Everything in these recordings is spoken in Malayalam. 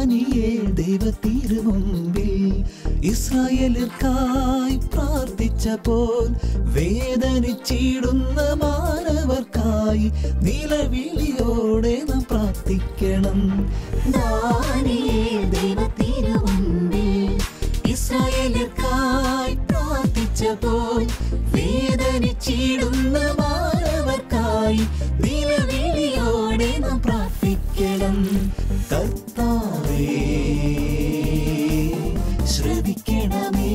ദാനിയേൽ ദൈവത്തിരുമുമ്പിൽ ഇസ്രായേലിற்காയി പ്രാർത്ഥിച്ചപ്പോൾ വേദനിച്ചിടുന്ന മാനവർക്കായി നിലവിളിയോടെ നാം പ്രാർത്ഥിക്കണം ദാനിയേൽ ദൈവത്തിരുമുമ്പിൽ ഇസ്രായേലിற்காയി പ്രാർത്ഥിച്ചപ്പോൾ വേദനിച്ചിടുന്ന മാനവർക്കായി നിലവിളിയോടെ നാം പ്രാർത്ഥിക്കണം കർത്താവേ ശ്രദ്ധിക്കണമേ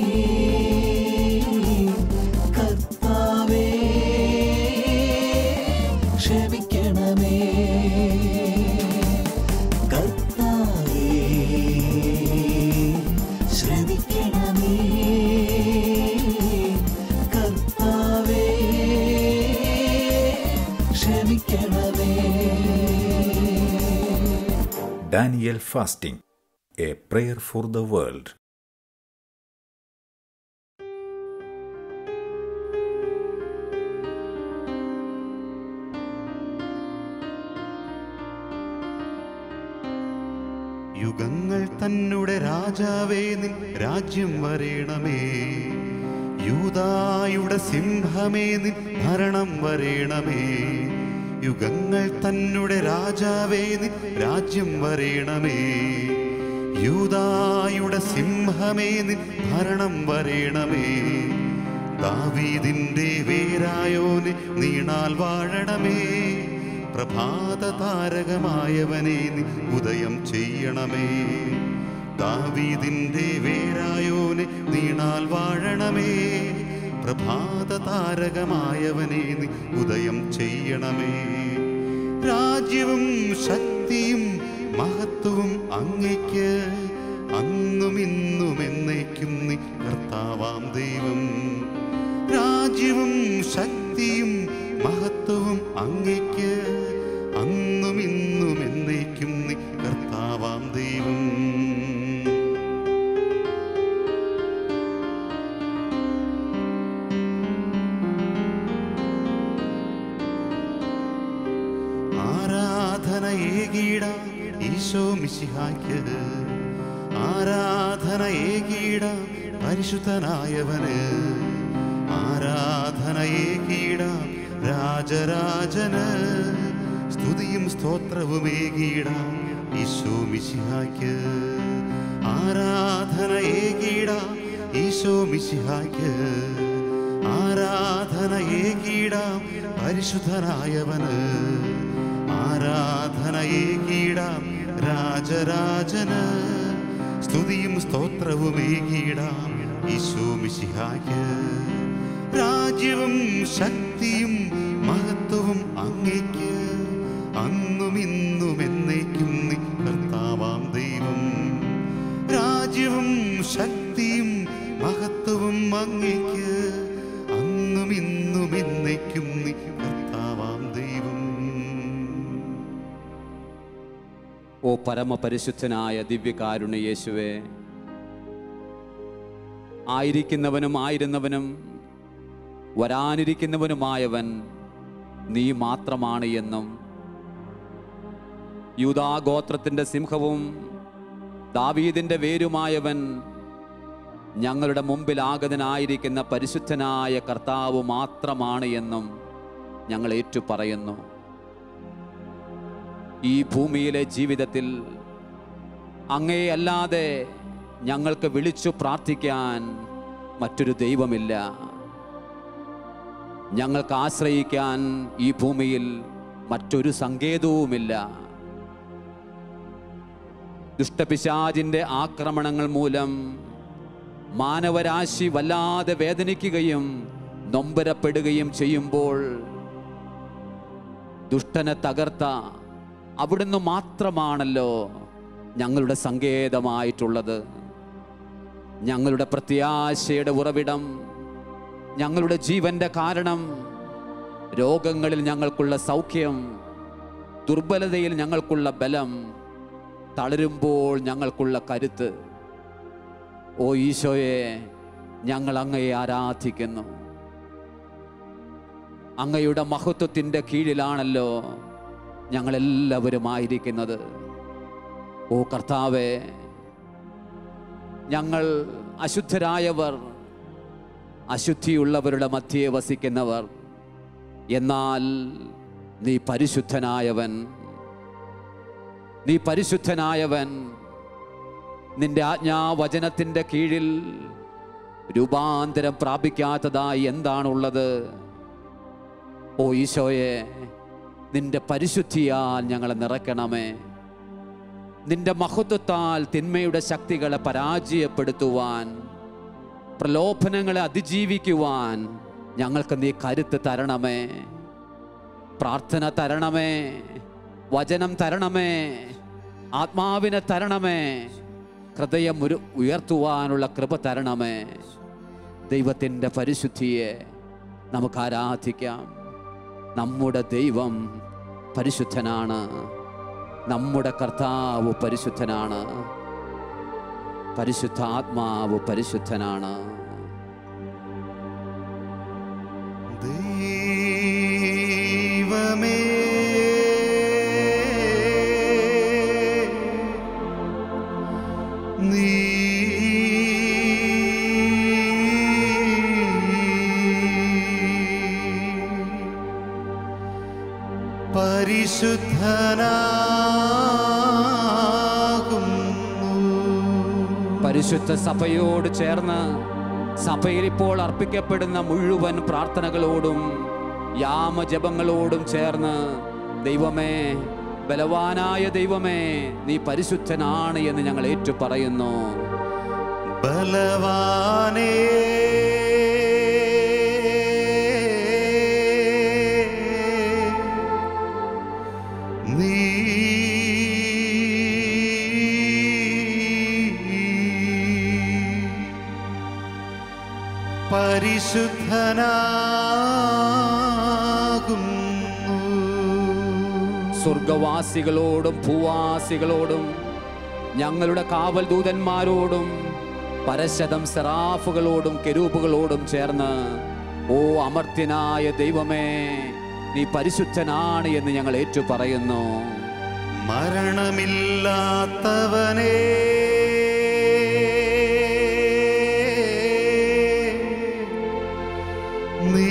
കർത്താവേ ക്ഷമിക്കണമേ കർത്താവേ ശ്രദ്ധിക്കണമേ കർത്താവേ ക്ഷമിക്കണമേ Daniel Fasting, a prayer for the world. യുഗങ്ങൾ തന്നെ രാജാവേ നിൻ രാജ്യം വരേണമേ യൂതായുടെ സിംഹമേ നിൻ ഭരണം വരേണമേ യുഗങ്ങൾ തന്നെ രാജാവേ നിൻ രാജ്യം വരേണമേ യൂതായുടെ സിംഹമേ നിൻ ഭരണം വരേണമേ ദാവീദിന്റെ വേരായോനെ നീണാൽ വാഴണമേ പ്രഭാത താരകമായവനെ നീ ഉദയം ചെയ്യണമേ ദാവീദിന്റെ വേരായോനെ നീണാൽ വാഴണമേ പ്രഭാത താരകമായവനെ നീ ഉദയം ചെയ്യണമേ രാജ്യവും ശക്തിയും മഹത്വവും അങ്ങയ്ക്ക് അന്നും ഇന്നും എന്നേക്കും നീ കർത്താവാം ദൈവം രാജ്യവും ശക്തിയും മഹത്വവും അങ്ങയ്ക്ക് അന്നും ഇന്നും എന്നേക്കും നീ കർത്താവാം ദൈവം ആരാധന ഏകീട ഈശോ മിശിഹായ്ക്ക് ആരാധന ഏകീട പരിശുദ്ധനായവന് ആരാധന ഏകീട രാജരാജന് സ്തുതിയും സ്തോത്രവും ഏകീട ഈശോ മിശിഹായ്ക്ക് ആരാധന ഏകീട ഈശോ മിശിഹായ്ക്ക് ആരാധന ഏകീട പരിശുദ്ധനായവന് ആരാധന ഏകീട രാജരാജന് സ്തുതിയും സ്തോത്രവും ഏകീട ഈശോ മിശിഹായ്ക്ക് രാജ്യവും ശക്തിയും മഹത്വവും അങ്ങേക്ക് അന്നും ഇന്നും എന്നേക്കും നീ കർത്താവാം ദൈവം രാജ്യവും ശക്തിയും മഹത്വവും അങ്ങേക്ക് അന്നും ഇന്നും എന്നേക്കും നീ കർത്താവാം ദൈവം ഓ പരമപരിശുദ്ധനായ ദിവ്യകാരുണ്യ യേശുവേ ആയിരിക്കുന്നവനും ആയിരുന്നവനും വരാനിരിക്കുന്നവനുമായവൻ നീ മാത്രമാണ് എന്നും യൂതാഗോത്രത്തിൻ്റെ സിംഹവും ദാവീദിൻ്റെ വേരുമായവൻ ഞങ്ങളുടെ മുമ്പിൽ ആഗതനായിരിക്കുന്ന പരിശുദ്ധനായ കർത്താവ് മാത്രമാണ് എന്നും ഞങ്ങൾ ഏറ്റുപറയുന്നു ഈ ഭൂമിയിലെ ജീവിതത്തിൽ അങ്ങേ അല്ലാതെ ഞങ്ങൾക്ക് വിളിച്ചു പ്രാർത്ഥിക്കാൻ മറ്റൊരു ദൈവമില്ല ഞങ്ങൾക്ക് ആശ്രയിക്കാൻ ഈ ഭൂമിയിൽ മറ്റൊരു സങ്കേതവുമില്ല ദുഷ്ടപിശാചിൻ്റെ ആക്രമണങ്ങൾ മൂലം മാനവരാശി വല്ലാതെ വേദനിക്കുകയും നൊമ്പരപ്പെടുകയും ചെയ്യുമ്പോൾ ദുഷ്ടനെ തകർത്ത അവിടുന്ന് മാത്രമാണല്ലോ ഞങ്ങളുടെ സങ്കേതമായിട്ടുള്ളത് ഞങ്ങളുടെ പ്രത്യാശയുടെ ഉറവിടം ഞങ്ങളുടെ ജീവന്റെ കാരണം രോഗങ്ങളിൽ ഞങ്ങൾക്കുള്ള സൗഖ്യം ദുർബലതയിൽ ഞങ്ങൾക്കുള്ള ബലം തളരുമ്പോൾ ഞങ്ങൾക്കുള്ള കരുത്ത് ഓ ഈശോയെ ഞങ്ങൾ അങ്ങയെ ആരാധിക്കുന്നു അങ്ങയുടെ മഹത്വത്തിൻ്റെ കീഴിലാണല്ലോ ഞങ്ങളെല്ലാവരും ആയിരിക്കുന്നത് ഓ കർത്താവേ ഞങ്ങൾ അശുദ്ധരായവർ അശുദ്ധിയുള്ളവരുടെ മധ്യേ വസിക്കുന്നവർ എന്നാൽ നീ പരിശുദ്ധനായവൻ നീ പരിശുദ്ധനായവൻ നിന്റെ ആജ്ഞാവചനത്തിൻ്റെ കീഴിൽ രൂപാന്തരം പ്രാപിക്കാത്തതായി എന്താണുള്ളത് ഓ ഈശോയെ നിന്റെ പരിശുദ്ധിയാൽ ഞങ്ങളെ നിറയ്ക്കണമേ നിന്റെ മഹത്വത്താൽ തിന്മയുടെ ശക്തികളെ പരാജയപ്പെടുത്തുവാൻ പ്രലോഭനങ്ങളെ അതിജീവിക്കുവാൻ ഞങ്ങൾക്ക് നീ കരുത്ത് തരണമേ പ്രാർത്ഥന തരണമേ വചനം തരണമേ ആത്മാവിനെ തരണമേ ഹൃദയം ഒരു ഉയർത്തുവാനുള്ള കൃപ തരണമേ ദൈവത്തിൻ്റെ പരിശുദ്ധിയെ നമുക്ക് ആരാധിക്കാം നമ്മുടെ ദൈവം പരിശുദ്ധനാണ് നമ്മുടെ കർത്താവ് പരിശുദ്ധനാണ് പരിശുദ്ധാത്മാവ് പരിശുദ്ധനാണ് ദൈവമേ നീ പരിശുദ്ധനാകുന്നു പരിശുദ്ധ സഭയോട് ചേർന്ന് സഭയിൽ ഇപ്പോൾ അർപ്പിക്കപ്പെടുന്ന മുഴുവൻ പ്രാർത്ഥനകളോടും യാമജപങ്ങളോടും ചേർന്ന് ദൈവമേ ബലവാനായ ദൈവമേ നീ പരിശുദ്ധനാണ് എന്ന് ഞങ്ങൾ ഏറ്റു പറയുന്നു ബലവാനേ നീ പരിശുദ്ധനാകുന്നു സ്വർഗവാസികളോടും ഭൂവാസികളോടും ഞങ്ങളുടെ കാവൽ ദൂതന്മാരോടും പരശതം സെറാഫുകളോടും കെരൂപുകളോടും ചേർന്ന് ഓ അമർത്യനായ ദൈവമേ നീ പരിശുദ്ധനാണ് എന്ന് ഞങ്ങൾ ഏറ്റു പറയുന്നു മരണമില്ലാത്തവനേ നീ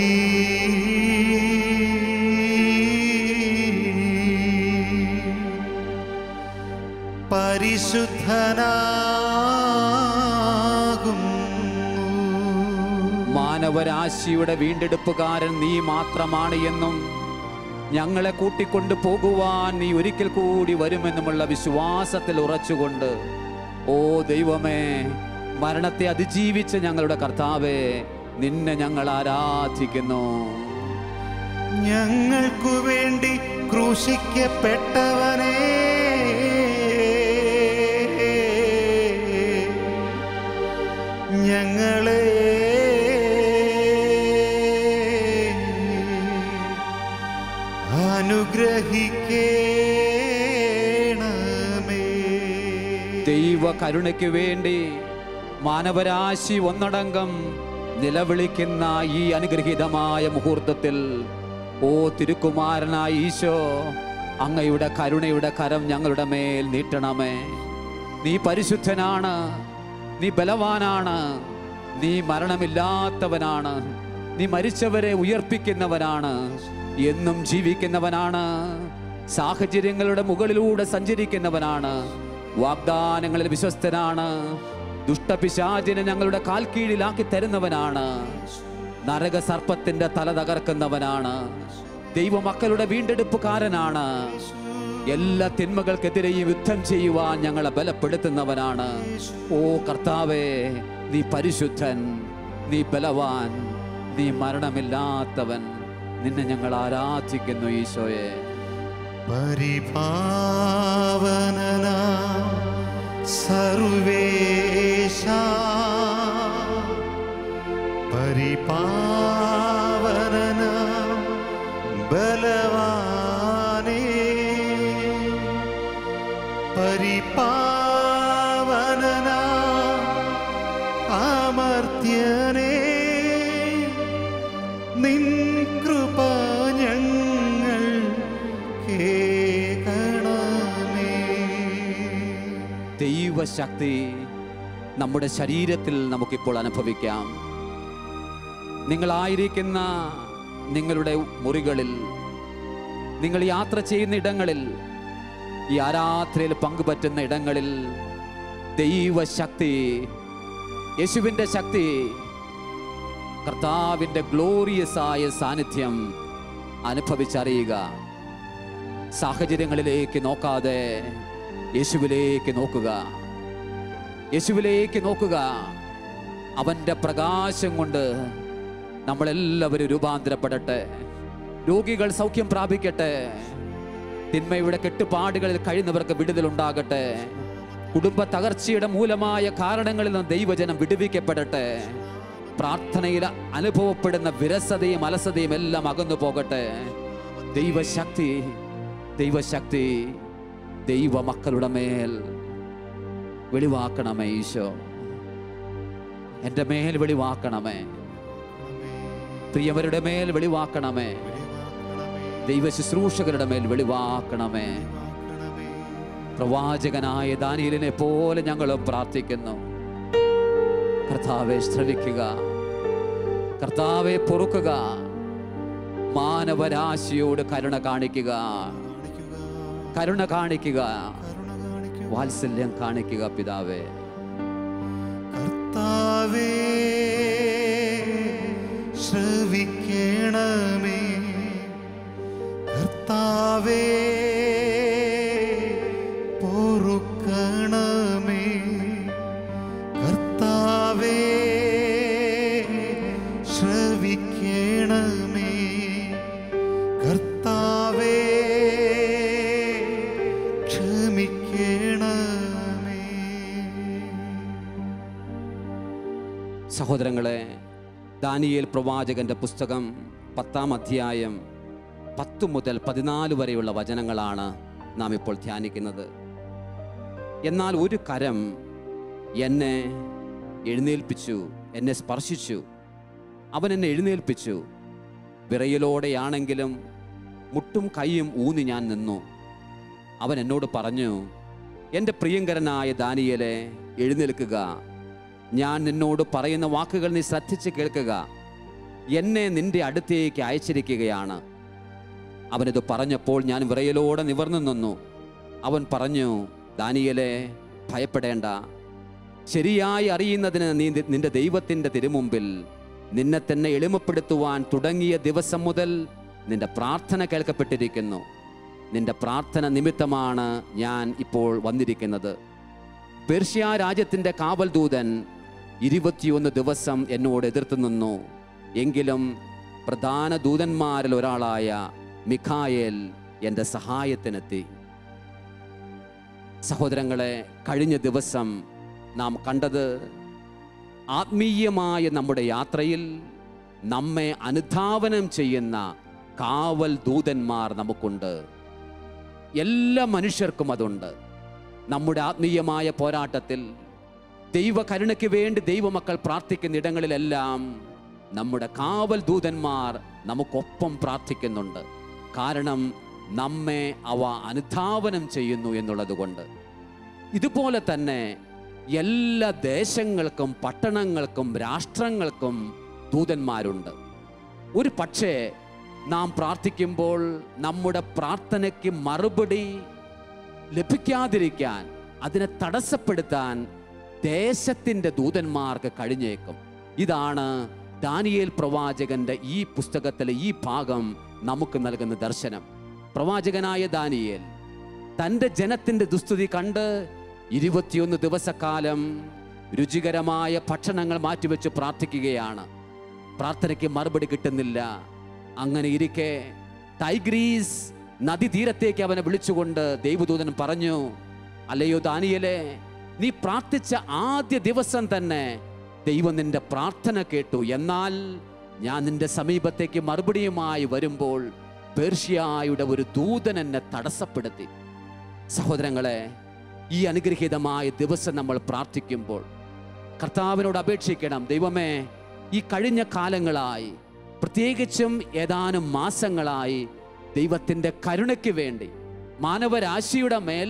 പരിശുദ്ധനാകുന്നു മാനവരാശിയുടെ വീണ്ടെടുപ്പുകാരൻ നീ മാത്രമാണ് എന്നും ഞങ്ങളെ കൂട്ടിക്കൊണ്ടു പോകുവാൻ നീ ഒരിക്കൽ കൂടി വരുമെന്നുമുള്ള വിശ്വാസത്തിൽ ഉറച്ചുകൊണ്ട് ഓ ദൈവമേ മരണത്തെ അതിജീവിച്ച ഞങ്ങളുടെ കർത്താവേ നിന്നെ ഞങ്ങൾ ആരാധിക്കുന്നു ഞങ്ങൾക്കു വേണ്ടി ക്രൂശിക്കപ്പെട്ടവനേ ഞങ്ങളെ അനുഗ്രഹിക്കേണമേ ദൈവ കരുണയ്ക്ക് വേണ്ടി മാനവരാശി ഒന്നടങ്കം നിലവിളിക്കുന്ന ഈ അനുഗ്രഹീതമായ മുഹൂർത്തത്തിൽ ഓ തിരുക്കുമാരനായ ഈശോ അങ്ങയുടെ കരുണയുടെ കരം ഞങ്ങളുടെ മേൽ നീട്ടണമേ നീ പരിശുദ്ധനാണ് നീ ബലവാനാണ് നീ മരണമില്ലാത്തവനാണ് നീ മരിച്ചവരെ ഉയർപ്പിക്കുന്നവനാണ് എന്നും ജീവിക്കുന്നവനാണ് സാഹചര്യങ്ങളുടെ മുകളിലൂടെ സഞ്ചരിക്കുന്നവനാണ് വാഗ്ദാനങ്ങളിൽ വിശ്വസ്തനാണ് ദുഷ്ടപിശാചിനെ ഞങ്ങളുടെ കാൽ കീഴിലാക്കി തരുന്നവനാണ് നരക സർപ്പത്തിന്റെ തല തകർക്കുന്നവനാണ് ദൈവമക്കളുടെ വീണ്ടെടുപ്പുകാരനാണ് എല്ലാ തിന്മകൾക്കെതിരെയും യുദ്ധം ചെയ്യുവാൻ ഞങ്ങളെ ബലപ്പെടുത്തുന്നവനാണ് ഓ കർത്താവേ നീ പരിശുദ്ധൻ നീ ബലവാൻ നീ മരണമില്ലാത്തവൻ നിന്നെ ഞങ്ങൾ ആരാധിക്കുന്നു ഈശോയെ പരിപാവനന സർവേശ പരിപാവനന ബലവാനേ പരിപാവനന അമർത്യനേ നിൻ കൃപ ഞങ്ങൾ കേൾക്കണമേ ദൈവശക്തി നമ്മുടെ ശരീരത്തിൽ നമുക്കിപ്പോൾ അനുഭവിക്കാം നിങ്ങളായിരിക്കുന്ന നിങ്ങളുടെ മുറികളിൽ നിങ്ങൾ യാത്ര ചെയ്യുന്ന ഇടങ്ങളിൽ ഈ ആരാധനയിൽ പങ്കുപറ്റുന്ന ഇടങ്ങളിൽ ദൈവശക്തി യേശുവിൻ്റെ ശക്തി കർത്താവിൻ്റെ ഗ്ലോറിയസ് ആയ സാന്നിധ്യം അനുഭവിച്ചറിയുക സാഹചര്യങ്ങളിലേക്ക് നോക്കാതെ യേശുവിലേക്ക് നോക്കുക യേശുവിലേക്ക് നോക്കുക അവൻ്റെ പ്രകാശം കൊണ്ട് നമ്മളെല്ലാവരും രൂപാന്തരപ്പെടട്ടെ രോഗികൾ സൗഖ്യം പ്രാപിക്കട്ടെ തിന്മയുടെ കെട്ടുപാടുകളിൽ കഴിയുന്നവർക്ക് വിടുതലുണ്ടാകട്ടെ കുടുംബ തകർച്ചയുടെ മൂലമായ കാരണങ്ങളിൽ നിന്ന് ദൈവജനം വിടുവിക്കപ്പെടട്ടെ പ്രാർത്ഥനയിൽ അനുഭവപ്പെടുന്ന വിരസതയും അലസതയും എല്ലാം അകന്നു പോകട്ടെ ദൈവശക്തി ദൈവശക്തി ദൈവ മക്കളുടെ മേൽ വെളിവാക്കണമേ ഈശോ എൻ്റെ മേൽ വെളിവാക്കണമേ പ്രിയവരുടെ മേൽ വെളിവാക്കണമേ ദൈവ ശുശ്രൂഷകരുടെ മേൽ വെളിവാക്കണമേ പ്രവാചകനായ ദാനിയലിനെ പോലെ ഞങ്ങളും പ്രാർത്ഥിക്കുന്നു കർത്താവെ ശ്രവിക്കുക കർത്താവെ പൊറുക്കുക മാനവരാശിയോട് കരുണ കാണിക്കുക കരുണ കാണിക്കുക വാത്സല്യം കാണിക്കുക പിതാവേ കർത്താവേ ശ്രവിക്കണമേ കർത്താവേ പൊറുക്കണമേ കർത്താവേ ശ്രവിക്കണമേ കർത്താവേ ക്ഷമിക്കണമേ സഹോദരങ്ങളെ ദാനിയേൽ പ്രവാചകന്റെ പുസ്തകം പത്താം അധ്യായം പത്ത് മുതൽ പതിനാല് വരെയുള്ള വചനങ്ങളാണ് നാം ഇപ്പോൾ ധ്യാനിക്കുന്നത് എന്നാൽ ഒരു കരം എന്നെ എഴുന്നേൽപ്പിച്ചു എന്നെ സ്പർശിച്ചു അവൻ എന്നെ എഴുന്നേൽപ്പിച്ചു വിറയലോടെയാണെങ്കിലും മുട്ടും കൈയും ഊന്നി ഞാൻ നിന്നു അവൻ എന്നോട് പറഞ്ഞു എൻ്റെ പ്രിയങ്കരനായ ദാനിയലെ എഴുന്നേൽക്കുക ഞാൻ നിന്നോട് പറയുന്ന വാക്കുകൾ നീ ശ്രദ്ധിച്ച് കേൾക്കുക എന്നെ നിന്റെ അടുത്തേക്ക് അയച്ചിരിക്കുകയാണ് അവനിത് പറഞ്ഞപ്പോൾ ഞാൻ വിറയലോടെ നിവർന്നു നിന്നു അവൻ പറഞ്ഞു ദാനിയലെ ഭയപ്പെടേണ്ട ശരിയായി അറിയുന്നതിന് നീ നി- നിന്റെ ദൈവത്തിൻ്റെ തിരുമുമ്പിൽ നിന്നെ തന്നെ എളിമപ്പെടുത്തുവാൻ തുടങ്ങിയ ദിവസം മുതൽ നിന്റെ പ്രാർത്ഥന കേൾക്കപ്പെട്ടിരിക്കുന്നു നിന്റെ പ്രാർത്ഥന നിമിത്തമാണ് ഞാൻ ഇപ്പോൾ വന്നിരിക്കുന്നത് പേർഷ്യ രാജ്യത്തിൻ്റെ കാവൽ ദൂതൻ ഇരുപത്തിയൊന്ന് ദിവസം എന്നോട് എതിർത്ത് നിന്നു എങ്കിലും പ്രധാന ദൂതന്മാരിൽ ഒരാളായ മിഖായേൽ എൻ്റെ സഹായത്തിനെത്തി സഹോദരങ്ങളെ കഴിഞ്ഞ ദിവസം നാം കണ്ടത് ആത്മീയമായ നമ്മുടെ യാത്രയിൽ നമ്മെ അനുധാവനം ചെയ്യുന്ന കാവൽ ദൂതന്മാർ നമുക്കുണ്ട് എല്ലാ മനുഷ്യർക്കും അതുണ്ട് നമ്മുടെ ആത്മീയമായ പോരാട്ടത്തിൽ ദൈവകരുണയ്ക്ക് വേണ്ടി ദൈവമക്കൾ പ്രാർത്ഥിക്കുന്ന ഇടങ്ങളിലെല്ലാം നമ്മുടെ കാവൽ ദൂതന്മാർ നമുക്കൊപ്പം പ്രാർത്ഥിക്കുന്നുണ്ട് കാരണം നമ്മെ അവ അനുധാവനം ചെയ്യുന്നു എന്നുള്ളത് കൊണ്ട് ഇതുപോലെ തന്നെ എല്ലാ ദേശങ്ങൾക്കും പട്ടണങ്ങൾക്കും രാഷ്ട്രങ്ങൾക്കും ദൂതന്മാരുണ്ട് ഒരു പക്ഷേ നാം പ്രാർത്ഥിക്കുമ്പോൾ നമ്മുടെ പ്രാർത്ഥനയ്ക്ക് മറുപടി ലഭിക്കാതിരിക്കാൻ അതിനെ തടസ്സപ്പെടുത്താൻ ദേശത്തിൻ്റെ ദൂതന്മാർക്ക് കഴിഞ്ഞേക്കും ഇതാണ് ദാനിയേൽ പ്രവാചകന്റെ ഈ പുസ്തകത്തിലെ ഈ ഭാഗം നമുക്ക് നൽകുന്ന ദർശനം പ്രവാചകനായ ദാനിയേൽ തൻ്റെ ജനത്തിൻ്റെ ദുസ്തുതി കണ്ട് ഇരുപത്തിയൊന്ന് ദിവസക്കാലം രുചികരമായ ഭക്ഷണങ്ങൾ മാറ്റിവെച്ച് പ്രാർത്ഥിക്കുകയാണ് പ്രാർത്ഥനയ്ക്ക് മറുപടി കിട്ടുന്നില്ല അങ്ങനെ ഇരിക്കെ ടൈഗ്രീസ് നദീതീരത്തേക്ക് അവനെ വിളിച്ചുകൊണ്ട് ദൈവദൂതൻ പറഞ്ഞു അല്ലയോ ദാനിയലെ നീ പ്രാർത്ഥിച്ച ആദ്യ ദിവസം തന്നെ ദൈവം നിന്റെ പ്രാർത്ഥന കേട്ടു എന്നാൽ ഞാൻ നിന്റെ സമീപത്തേക്ക് മറുപടിയുമായി വരുമ്പോൾ പേർഷ്യയുടെ ഒരു ദൂതൻ എന്നെ തടസ്സപ്പെടുത്തി സഹോദരങ്ങളെ ഈ അനുഗ്രഹീതമായ ദിവസം നമ്മൾ പ്രാർത്ഥിക്കുമ്പോൾ കർത്താവിനോട് അപേക്ഷിക്കണം ദൈവമേ ഈ കഴിഞ്ഞ കാലങ്ങളായി പ്രത്യേകിച്ചും ഏതാനും മാസങ്ങളായി ദൈവത്തിൻ്റെ കരുണയ്ക്ക് വേണ്ടി മാനവരാശിയുടെ മേൽ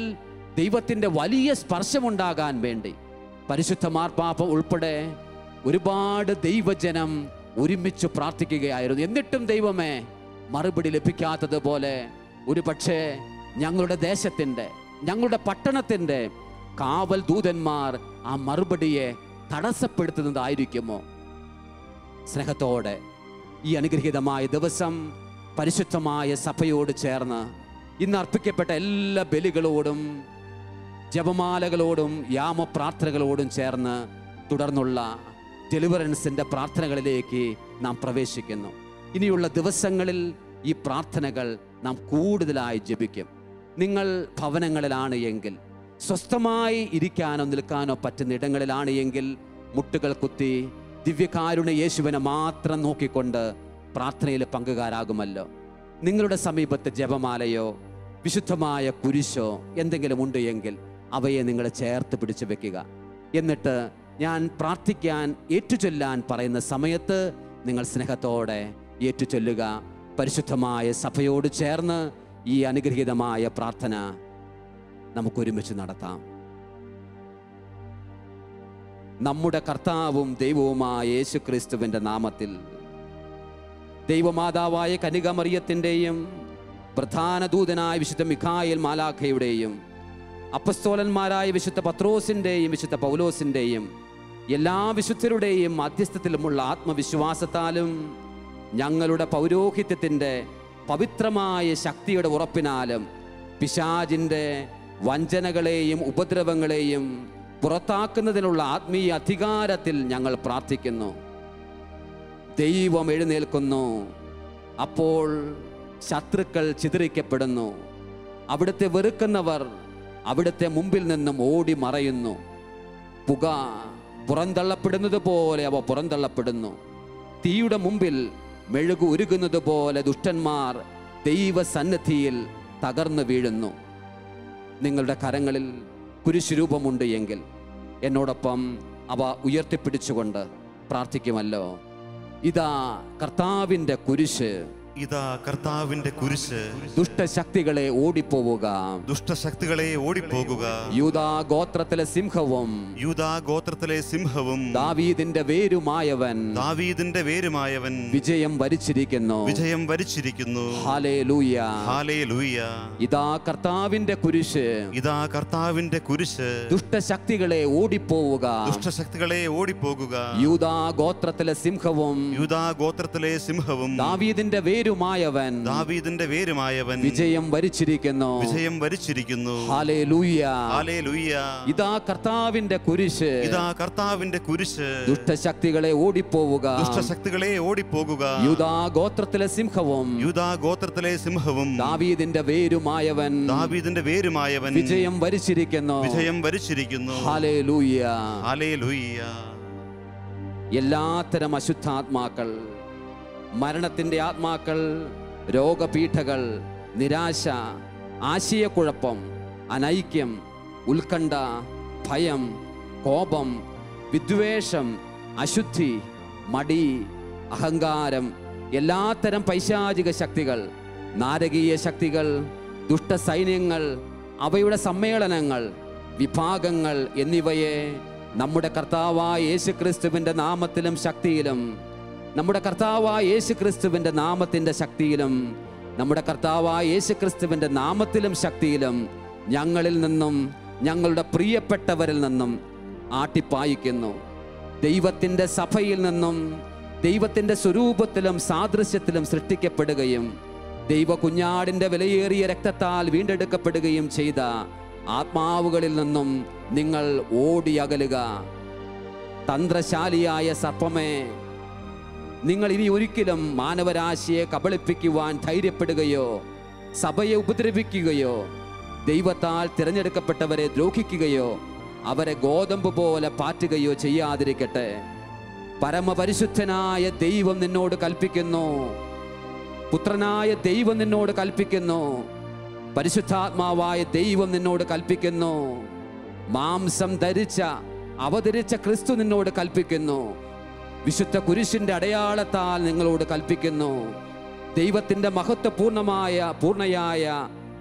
ദൈവത്തിൻ്റെ വലിയ സ്പർശമുണ്ടാകാൻ വേണ്ടി പരിശുദ്ധ മാർപ്പാപ്പ ഉൾപ്പെടെ ഒരുപാട് ദൈവജനം ഒരുമിച്ച് പ്രാർത്ഥിക്കുകയായിരുന്നു എന്നിട്ടും ദൈവമേ മറുപടി ലഭിക്കാത്തതുപോലെ ഒരു പക്ഷേ ഞങ്ങളുടെ ദേശത്തിൻ്റെ ഞങ്ങളുടെ പട്ടണത്തിൻ്റെ കാവൽ ദൂതന്മാർ ആ മറുപടിയെ തടസ്സപ്പെടുത്തുന്നതായിരിക്കുമോ സ്നേഹത്തോടെ ഈ അനുഗ്രഹീതമായ ദിവസം പരിശുദ്ധമായ സഭയോട് ചേർന്ന് ഇന്ന് അർപ്പിക്കപ്പെട്ട എല്ലാ ബലികളോടും ജപമാലകളോടും യാമപ്രാർത്ഥനകളോടും ചേർന്ന് തുടർന്നുള്ള ഡെലിവറൻസിൻ്റെ പ്രാർത്ഥനകളിലേക്ക് നാം പ്രവേശിക്കുന്നു ഇനിയുള്ള ദിവസങ്ങളിൽ ഈ പ്രാർത്ഥനകൾ നാം കൂടുതലായി ജപിക്കും നിങ്ങൾ ഭവനങ്ങളിലാണ് എങ്കിൽ സ്വസ്ഥമായി ഇരിക്കാനോ നിൽക്കാനോ പറ്റുന്ന ഇടങ്ങളിലാണ് എങ്കിൽ മുട്ടുകൾ കുത്തി ദിവ്യകാരുണ്യ യേശുവിനെ മാത്രം നോക്കിക്കൊണ്ട് പ്രാർത്ഥനയിൽ പങ്കുകാരാകുമല്ലോ നിങ്ങളുടെ സമീപത്ത് ജപമാലയോ വിശുദ്ധമായ കുരിശോ എന്തെങ്കിലും ഉണ്ട് എങ്കിൽ അവയെ നിങ്ങൾ ചേർത്ത് പിടിച്ചു വെക്കുക എന്നിട്ട് ഞാൻ പ്രാർത്ഥിക്കാൻ ഏറ്റുചൊല്ലാൻ പറയുന്ന സമയത്ത് നിങ്ങൾ സ്നേഹത്തോടെ ഏറ്റുചൊല്ലുക പരിശുദ്ധമായ സഭയോട് ചേർന്ന് ഈ അനുഗ്രഹീതമായ പ്രാർത്ഥന നമുക്കൊരുമിച്ച് നടത്താം നമ്മുടെ കർത്താവും ദൈവവുമായ യേശു ക്രിസ്തുവിൻ്റെ നാമത്തിൽ ദൈവമാതാവായ കനികമറിയത്തിൻ്റെയും പ്രധാന ദൂതനായ വിശുദ്ധ മിഖായൽ മാലാഖയുടെയും അപ്പസ്തോലന്മാരായ വിശുദ്ധ പത്രോസിൻ്റെയും വിശുദ്ധ പൗലോസിൻ്റെയും എല്ലാ വിശുദ്ധരുടെയും മധ്യസ്ഥത്തിലുമുള്ള ആത്മവിശ്വാസത്താലും ഞങ്ങളുടെ പൗരോഹിത്യത്തിൻ്റെ പവിത്രമായ ശക്തിയുടെ ഉറപ്പിനാലും പിശാജിൻ്റെ വഞ്ചനകളെയും ഉപദ്രവങ്ങളെയും പുറത്താക്കുന്നതിനുള്ള ആത്മീയ അധികാരത്തിൽ ഞങ്ങൾ പ്രാർത്ഥിക്കുന്നു ദൈവം എഴുന്നേൽക്കുന്നു അപ്പോൾ ശത്രുക്കൾ ചിതറിക്കപ്പെടുന്നു അവിടുത്തെ വെറുക്കുന്നവർ അവിടുത്തെ മുമ്പിൽ നിന്നും ഓടി മറയുന്നു പുക പുറന്തള്ളപ്പെടുന്നത് പോലെ അവ പുറന്തള്ളപ്പെടുന്നു തീയുടെ മുമ്പിൽ മെഴുകു ഉരുകുന്നത് പോലെ ദുഷ്ടന്മാർ ദൈവസന്നിധിയിൽ തകർന്നു വീഴുന്നു നിങ്ങളുടെ കരങ്ങളിൽ കുരിശുരൂപമുണ്ട് എങ്കിൽ എന്നോടൊപ്പം അവ ഉയർത്തിപ്പിടിച്ചുകൊണ്ട് പ്രാർത്ഥിക്കുമല്ലോ ഇതാ കർത്താവിൻ്റെ കുരിശ് ഇതാ കർത്താവിന്റെ കുരിശ് ദുഷ്ടശക്തികളെ ഓടിപ്പോവുക ദുഷ്ടശക്തികളെ ഓടിപ്പോകുക യൂതാ ഗോത്രത്തിലെ സിംഹവും യൂദാ ഗോത്രത്തിലെ സിംഹവും ദാവീദിന്റെ വേരുമായവൻ ദാവീദിന്റെ വേരുമായവൻ വിജയം വരിച്ചിരിക്കുന്നു വിജയം വരിച്ചിരിക്കുന്നു ഹാലേലൂയ ഹാലേ ലൂയ ഇതാ കർത്താവിന്റെ കുരിശ് ഇതാ കർത്താവിന്റെ കുരിശ് ദുഷ്ടശക്തികളെ ഓടിപ്പോവുക ദുഷ്ടശക്തികളെ ഓടിപ്പോകുക യൂതാ ഗോത്രത്തിലെ സിംഹവും യൂദാ ഗോത്രത്തിലെ സിംഹവും ദാവീദിന്റെ വേരുമായവൻ ദാവീദിന്റെ വേരുമായവൻ വിജയം വരിച്ചിരിക്കുന്നു വിജയം വരിച്ചിരിക്കുന്നു ഹാലേലൂയ ഹാലേ ലൂയ ഇതാ കർത്താവിന്റെ കുരിശ് ഇതാ കർത്താവിന്റെ കുരിശ് ദുഷ്ടശക്തികളെ ഓടിപ്പോവുക ദുഷ്ടശക്തികളെ ഓടിപ്പോകുക യൂതാ ഗോത്രത്തിലെ സിംഹവും യൂദാ ഗോത്രത്തിലെ സിംഹവും ദാവീദിന്റെ വേരുമായവൻ ദാവീദിന്റെ വേരുമായവൻ വിജയം വരിച്ചിരിക്കുന്നു വിജയം വരിച്ചിരിക്കുന്നു ഹാലേലൂയ ഹാലേ ലൂയ എല്ലാത്തരം അശുദ്ധാത്മാക്കൾ മരണത്തിൻ്റെ ആത്മാക്കൾ രോഗപീഠകൾ നിരാശ ആശയക്കുഴപ്പം അനൈക്യം ഉത്കണ്ഠ ഭയം കോപം വിദ്വേഷം അശുദ്ധി മടി അഹങ്കാരം എല്ലാത്തരം പൈശാചിക ശക്തികൾ നാരകീയ ശക്തികൾ ദുഷ്ടസൈന്യങ്ങൾ അവയുടെ സമ്മേളനങ്ങൾ വിഭാഗങ്ങൾ എന്നിവയെ നമ്മുടെ കർത്താവായ യേശു ക്രിസ്തുവിൻ്റെ നാമത്തിലും ശക്തിയിലും നമ്മുടെ കർത്താവായ യേശു ക്രിസ്തുവിൻ്റെ നാമത്തിൻ്റെ ശക്തിയിലും നമ്മുടെ കർത്താവായ യേശു ക്രിസ്തുവിൻ്റെ നാമത്തിലും ശക്തിയിലും ഞങ്ങളിൽ നിന്നും ഞങ്ങളുടെ പ്രിയപ്പെട്ടവരിൽ നിന്നും ആട്ടിപ്പായിക്കുന്നു ദൈവത്തിൻ്റെ സഭയിൽ നിന്നും ദൈവത്തിൻ്റെ സ്വരൂപത്തിലും സാദൃശ്യത്തിലും സൃഷ്ടിക്കപ്പെടുകയും ദൈവ കുഞ്ഞാടിൻ്റെ വിലയേറിയ രക്തത്താൽ വീണ്ടെടുക്കപ്പെടുകയും ചെയ്ത ആത്മാവുകളിൽ നിന്നും നിങ്ങൾ ഓടിയകലുക തന്ത്രശാലിയായ സർപ്പമേ നിങ്ങൾ ഇനി ഒരിക്കലും മാനവരാശിയെ കബളിപ്പിക്കുവാൻ ധൈര്യപ്പെടുകയോ സഭയെ ഉപദ്രവിക്കുകയോ ദൈവത്താൽ തിരഞ്ഞെടുക്കപ്പെട്ടവരെ ദ്രോഹിക്കുകയോ അവരെ ഗോതമ്പ് പോലെ പാറ്റുകയോ ചെയ്യാതിരിക്കട്ടെ പരമപരിശുദ്ധനായ ദൈവം നിന്നോട് കൽപ്പിക്കുന്നു പുത്രനായ ദൈവം നിന്നോട് കൽപ്പിക്കുന്നു പരിശുദ്ധാത്മാവായ ദൈവം നിന്നോട് കൽപ്പിക്കുന്നു മാംസം ധരിച്ച അവതരിച്ച ക്രിസ്തു നിന്നോട് കൽപ്പിക്കുന്നു വിശുദ്ധ കുരിശിന്റെ അടയാളത്താൽ നിങ്ങളോട് കൽപ്പിക്കുന്നു ദൈവത്തിൻ്റെ മഹത്വപൂർണമായ പൂർണ്ണയായ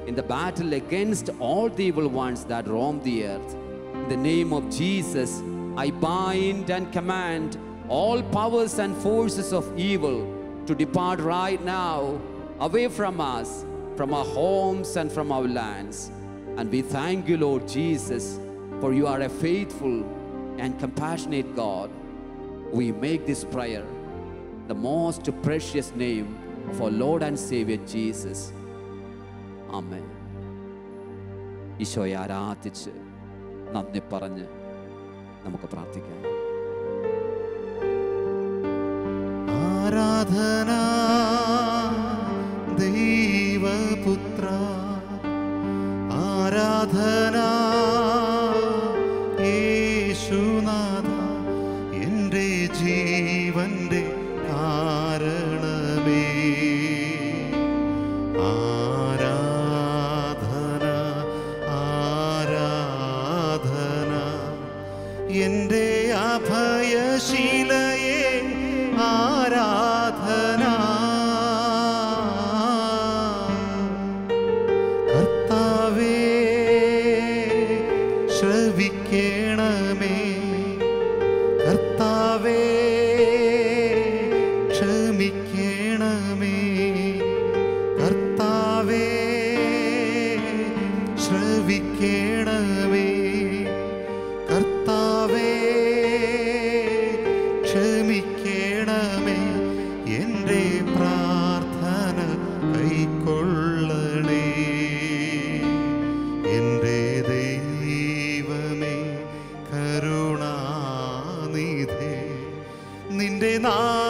in the battle against all the evil ones that roam the earth. In the name of Jesus, I bind and command all powers and forces of evil to depart right now away from us, from our homes and from our lands. And we thank you, Lord Jesus, for you are a faithful and compassionate God. We make this prayer the most precious name of our Lord and Savior Jesus. Amen. ഈശോയെ ആരാധിച്ച് നന്ദി പറഞ്ഞ് നമുക്ക് പ്രാർത്ഥിക്കാം ആരാധന ദൈവപുത്ര ആരാധന യേശുനാഥ എൻ്റെ ജീവന്റെ കാരണമേ ആരാധന ആരാധന എൻ്റെ അഭയശീലയെ ആരാധന കർത്താവേ ശ്രവിക്കണമേ കർത്താവേ ക്ഷമിക്കണമേ കർത്താവേ ശ്രവിക്കണമേ കർത്താവേ ക്ഷമിക്കണമേ എൻ്റെ പ്രാർത്ഥന കൈക്കൊള്ളണേ എൻ്റെ ദൈവമേ കരുണാനിധേ നിന്റെ നാ